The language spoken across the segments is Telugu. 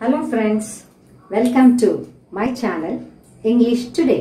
hello friends welcome to my channel English today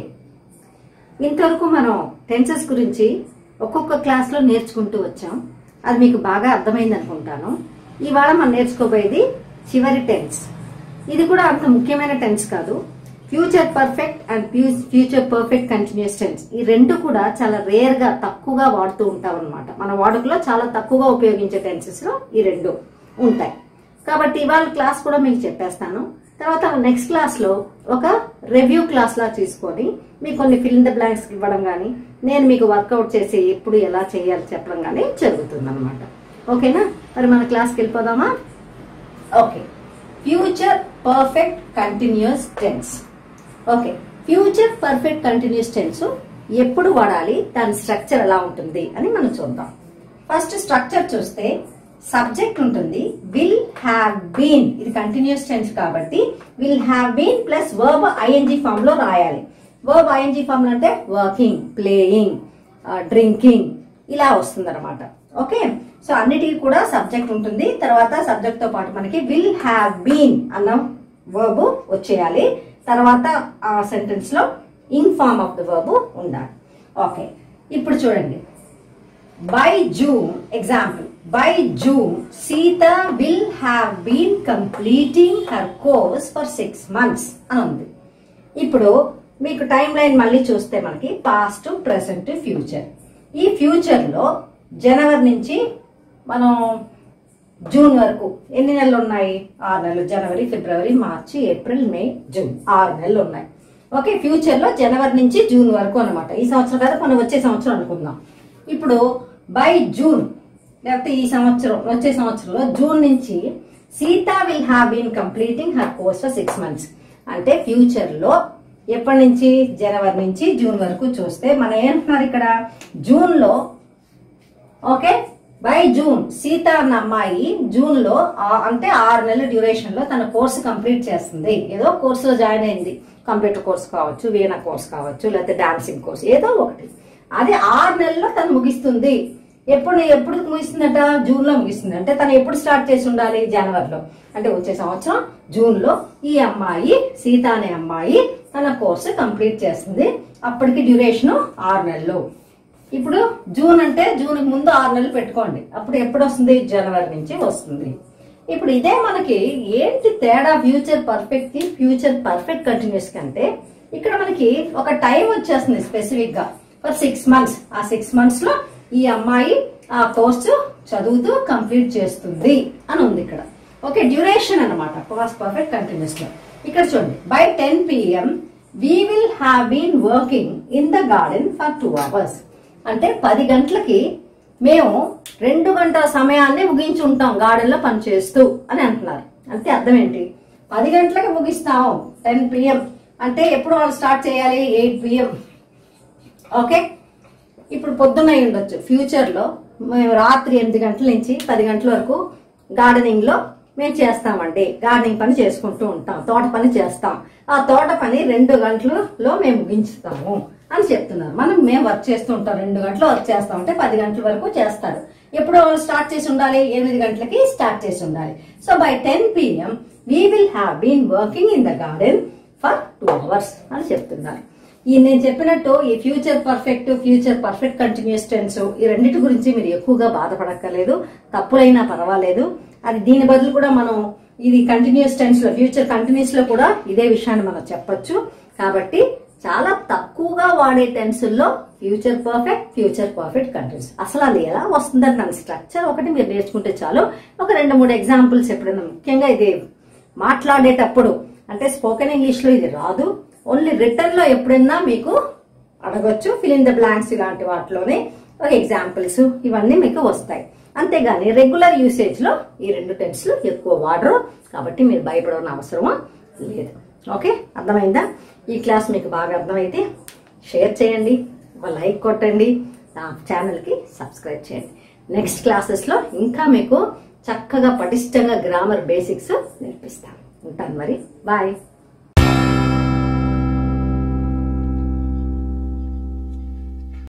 ఇంతవరకు మనం టెన్సెస్ గురించి ఒక్కొక్క క్లాస్లో నేర్చుకుంటూ వచ్చాం అది మీకు బాగా అర్థమైంది అనుకుంటాను ఇవాళ మనం నేర్చుకోబోయేది చివరి టెన్స్ ఇది కూడా అంత ముఖ్యమైన టెన్స్ కాదు future perfect and future perfect continuous tense ఈ రెండు కూడా చాలా రేర్ గా తక్కువగా వాడుతూ ఉంటాం అనమాట మన వాడుకలో చాలా తక్కువగా ఉపయోగించే టెన్సెస్ లో ఈ రెండు ఉంటాయి కాబట్టి ఇవాళ క్లాస్ కూడా మీకు చెప్పేస్తాను తర్వాత నెక్స్ట్ క్లాస్ లో ఒక రివ్యూ క్లాస్ లా తీసుకొని మీకు కొన్ని ఫిల్ ఇన్ ద బ్లాంక్స్ ఇవ్వడం కానీ నేను మీకు వర్కౌట్ చేసి ఎప్పుడు ఎలా చేయాలి చెప్పడం కానీ జరుగుతుంది అనమాట ఓకేనా మరి మన క్లాస్కి వెళ్ళిపోదామా okay future perfect continuous tense okay future perfect continuous tense ఎప్పుడు వాడాలి దాని స్ట్రక్చర్ ఎలా ఉంటుంది అని మనం చూద్దాం ఫస్ట్ స్ట్రక్చర్ చూస్తే సబ్జెక్ట్ ఉంటుంది విల్ హ్యావ్ బీన్ ఇది కంటిన్యూస్ టెన్స్ కాబట్టి will have been plus verb ING form లో రాయాలి వర్బ్ ఐఎన్జి ఫామ్ లో అంటే వర్కింగ్ ప్లేయింగ్ డ్రింకింగ్ ఇలా వస్తుంది అనమాట ఓకే సో అన్నిటికీ కూడా సబ్జెక్ట్ ఉంటుంది తర్వాత సబ్జెక్ట్ తో పాటు మనకి విల్ హ్యావ్ బీన్ అన్న వర్బ్ వచ్చేయాలి తర్వాత ఆ సెంటెన్స్ లో in form of the verb ఉండాలి ఓకే ఇప్పుడు చూడండి by June example by June Sita will have been completing her course for six months అని ఉంది ఇప్పుడు మీకు టైం లైన్ మళ్ళీ చూస్తే మనకి పాస్ట్ ప్రెసెంట్ ఫ్యూచర్ ఈ ఫ్యూచర్ లో జనవరి నుంచి మనం జూన్ వరకు ఎన్ని నెలలు ఉన్నాయి ఆరు నెలలు జనవరి ఫిబ్రవరి మార్చి ఏప్రిల్ మే జూన్ ఆరు నెలలు ఉన్నాయి ఓకే ఫ్యూచర్ లో జనవరి నుంచి జూన్ వరకు అనమాట ఈ సంవత్సరం కదా మనం వచ్చే సంవత్సరం అనుకుందాం ఇప్పుడు బై జూన్ లేకపోతే ఈ సంవత్సరం వచ్చే సంవత్సరంలో జూన్ నుంచి Sita will have been completing her course for six months అంటే ఫ్యూచర్ లో ఎప్పటి నుంచి జనవరి నుంచి జూన్ వరకు చూస్తే మనం ఏంటున్నారు ఇక్కడ జూన్ లో ఓకే బై జూన్ సీత అన్న అమ్మాయి జూన్ లో ఆ- అంటే ఆరు నెలల డ్యూరేషన్ లో తన కోర్సు కంప్లీట్ చేస్తుంది ఏదో కోర్సులో జాయిన్ అయింది కంప్యూటర్ కోర్స్ కావచ్చు వీణ కోర్స్ కావచ్చు లేకపోతే డాన్సింగ్ కోర్స్ ఏదో ఒకటి అది ఆరు నెలల్లో తను ముగిస్తుంది ఎప్పుడు ఎప్పుడు ముగిస్తుందట జూన్ లో ముగిస్తుంది అంటే తను ఎప్పుడు స్టార్ట్ చేసి ఉండాలి జనవరిలో అంటే వచ్చే సంవత్సరం జూన్ లో ఈ అమ్మాయి సీత అనే అమ్మాయి తన కోర్సు కంప్లీట్ చేస్తుంది అప్పటికి డ్యూరేషన్ ఆరు నెలలు ఇప్పుడు జూన్ అంటే జూన్ ముందు ఆరు నెలలు పెట్టుకోండి అప్పుడు ఎప్పుడు వస్తుంది జనవరి నుంచి వస్తుంది ఇప్పుడు ఇదే మనకి ఏంటి తేడా ఫ్యూచర్ పర్ఫెక్ట్ కి ఫ్యూచర్ పర్ఫెక్ట్ కంటిన్యూస్ కంటే ఇక్కడ మనకి ఒక టైం వచ్చేస్తుంది స్పెసిఫిక్ గా ఫర్ సిక్స్ మంత్స్ ఆ సిక్స్ మంత్స్ లో ఈ అమ్మాయి ఆ కోర్సు చదువుతూ కంప్లీట్ చేస్తుంది అని ఉంది ఇక్కడ ఓకే డ్యూరేషన్ అనమాట పర్ఫెక్ట్ కంటిన్యూస్ లో ఇక్కడ చూడండి by ten PM we will have been working in the garden for two hours అంటే పది గంటలకి మేము రెండు గంటల సమయాన్ని ముగించి ఉంటాం గార్డెన్ లో పనిచేస్తూ అని అంటున్నారు అంటే అర్థం ఏంటి పది గంటలకి ముగిస్తాం టెన్ పిఎం అంటే ఎప్పుడు వాళ్ళు స్టార్ట్ చేయాలి ఎయిట్ పిఎం ఓకే ఇప్పుడు పొద్దున్న అయి ఉండొచ్చు ఫ్యూచర్ లో మేము రాత్రి ఎనిమిది గంటల నుంచి పది గంటల వరకు గార్డెనింగ్ లో మేము చేస్తామండి గార్డెనింగ్ పని చేసుకుంటూ ఉంటాం తోట పని చేస్తాం ఆ తోట పని రెండు గంటలలో మేము ముగించుతాము అని చెప్తున్నారు మనం మేము వర్క్ చేస్తూ ఉంటాం రెండు గంటలు వర్క్ చేస్తాం అంటే పది గంటల వరకు చేస్తారు ఎప్పుడు వాళ్ళు స్టార్ట్ చేసి ఉండాలి ఎనిమిది గంటలకి స్టార్ట్ చేసి ఉండాలి so by ten PM we will have been working in the garden for two hours అని చెప్తున్నారు ఈ నేను చెప్పినట్టు ఈ future perfect future perfect continuous tense ఈ రెండింటి గురించి మీరు ఎక్కువగా బాధపడక్కర్లేదు తప్పులైనా పర్వాలేదు అది దీని బదులు కూడా మనం ఇది కంటిన్యూస్ టెన్స్ లో ఫ్యూచర్ కంటిన్యూస్ లో కూడా ఇదే విషయాన్ని మనం చెప్పొచ్చు కాబట్టి చాలా తక్కువగా వాడే టెన్సుల్లో future perfect future perfect continuous అసలు అది ఎలా వస్తుందని దాని స్ట్రక్చర్ ఒకటి మీరు నేర్చుకుంటే చాలు ఒక రెండు మూడు ఎగ్జాంపుల్స్ ఎప్పుడైనా ముఖ్యంగా ఇది మాట్లాడేటప్పుడు అంటే స్పోకెన్ ఇంగ్లీష్ లో ఇది రాదు ఓన్లీ రిటర్న్ లో ఎప్పుడైనా మీకు అడగొచ్చు ఫిల్ ఇన్ ద బ్లాంక్స్ ఇలాంటి వాటిలోనే ఒక ఎగ్జాంపుల్స్ ఇవన్నీ మీకు వస్తాయి అంతేగాని రెగ్యులర్ యూసేజ్ లో ఈ రెండు టెన్స్లు ఎక్కువ వాడరు కాబట్టి మీరు భయపడవని అవసరం లేదు ఓకే అర్థమైందా ఈ క్లాస్ మీకు బాగా అర్థమైతే షేర్ చేయండి ఒక లైక్ కొట్టండి నా ఛానల్కి సబ్స్క్రైబ్ చేయండి నెక్స్ట్ క్లాసెస్లో ఇంకా మీకు చక్కగా పటిష్టంగా గ్రామర్ బేసిక్స్ నేర్పిస్తాను ఉంటాను మరి బాయ్